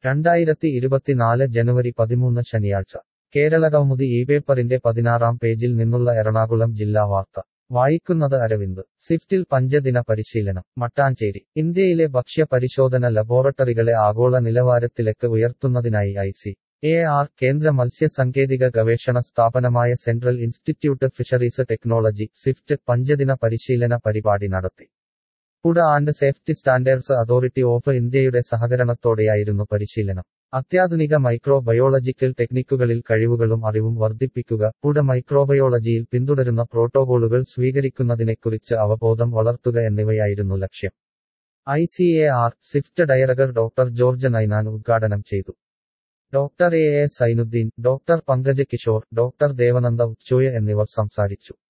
രണ്ടായിരത്തി ഇരുപത്തിനാല് ജനുവരി പതിമൂന്ന് ശനിയാഴ്ച കേരളകൗമുദി ഈ പേപ്പറിന്റെ പതിനാറാം പേജിൽ നിന്നുള്ള എറണാകുളം ജില്ലാ വാർത്ത വായിക്കുന്നത് അരവിന്ദ് സിഫ്റ്റിൽ പഞ്ചദിന പരിശീലനം മട്ടാഞ്ചേരി ഇന്ത്യയിലെ ഭക്ഷ്യ പരിശോധന ലബോറട്ടറികളെ ആഗോള നിലവാരത്തിലേക്ക് ഉയർത്തുന്നതിനായി ഐ സി എ ആർ കേന്ദ്ര മത്സ്യ സാങ്കേതിക ഗവേഷണ സ്ഥാപനമായ central institute fisheries technology CIFT പഞ്ചദിന പരിശീലന പരിപാടി നടത്തി food and safety standards authority of ഇന്ത്യയുടെ സഹകരണത്തോടെയായിരുന്നു പരിശീലനം അത്യാധുനിക മൈക്രോബയോളജിക്കൽ ടെക്നിക്കുകളിൽ കഴിവുകളും അറിവും വർദ്ധിപ്പിക്കുക ഫുഡ് മൈക്രോബയോളജിയിൽ പിന്തുടരുന്ന പ്രോട്ടോകോളുകൾ സ്വീകരിക്കുന്നതിനെക്കുറിച്ച് അവബോധം വളർത്തുക എന്നിവയായിരുന്നു ലക്ഷ്യം I C A R CIFT director doctor George Ninan ഉദ്ഘാടനം ചെയ്തു doctor A A Sainudeen doctor Pankaj Kishore doctor Devananda Uchoi എന്നിവർ സംസാരിച്ചു